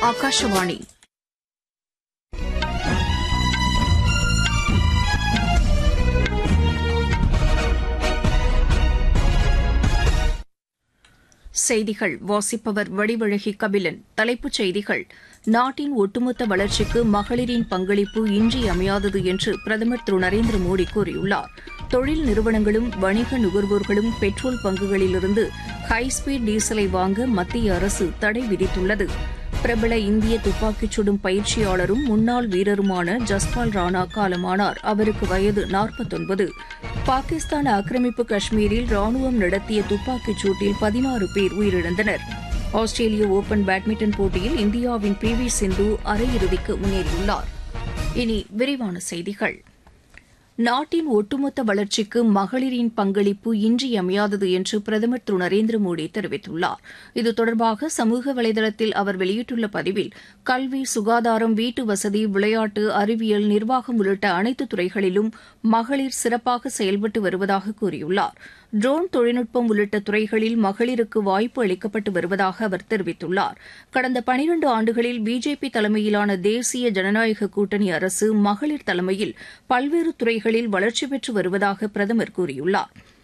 ஆகாஷவாணி செய்திகள் வாசிப்பவர் வடிவழகி கபிலன் தலைப்புச் செய்திகள் நாட்டின் ஒட்டுமொத்த வளர்ச்சிக்கு மகளிரின் பங்களிப்பு இன்றியமையாதது என்று பிரதமர் திரு நரேந்திர மோடி கூறியுள்ளார் தொழில் நிறுவனங்களும் வணிக நுகர்வோர்களும் பெட்ரோல் பங்குகளிலிருந்து ஹைஸ்பீட் டீசலை வாங்க மத்திய அரசு தடை விதித்துள்ளது பிரபல இந்திய துப்பாக்கிச் சுடும் பயிற்சியாளரும் முன்னாள் வீரருமான ஜஸ்பால் ராணா காலமானார் அவருக்கு வயது நாற்பத்தொன்பது பாகிஸ்தான் ஆக்கிரமிப்பு காஷ்மீரில் ராணுவம் நடத்திய துப்பாக்கிச் சூட்டில் பதினாறு பேர் உயிரிழந்தனர் ஆஸ்திரேலிய ஓபன் பேட்மிண்டன் போட்டியில் இந்தியாவின் பி வி சிந்து அரையிறுதிக்கு முன்னேறியுள்ளார் இனி விரிவான செய்திகள் நாட்டின் ஒட்டுமொத்த வளர்ச்சிக்கு மகளிரின் பங்களிப்பு இன்றியமையாதது என்று பிரதமர் திரு நரேந்திர மோடி தெரிவித்துள்ளார் இது தொடர்பாக சமூக வலைதளத்தில் அவர் வெளியிட்டுள்ள பதிவில் கல்வி சுகாதாரம் வீட்டு வசதி விளையாட்டு அறிவியல் நிர்வாகம் உள்ளிட்ட அனைத்து துறைகளிலும் மகளிர் சிறப்பாக செயல்பட்டு வருவதாக கூறியுள்ளார் ட்ரோன் தொழில்நுட்பம் உள்ளிட்ட துறைகளில் மகளிருக்கு வாய்ப்பு அளிக்கப்பட்டு வருவதாக அவர் தெரிவித்துள்ளார் கடந்த பனிரண்டு ஆண்டுகளில் பிஜேபி தலைமையிலான தேசிய ஜனநாயக கூட்டணி அரசு மகளிர் தலைமையில் பல்வேறு துறைகளில் வளர்ச்சி பெற்று வருவதாக பிரதமர் கூறியுள்ளார்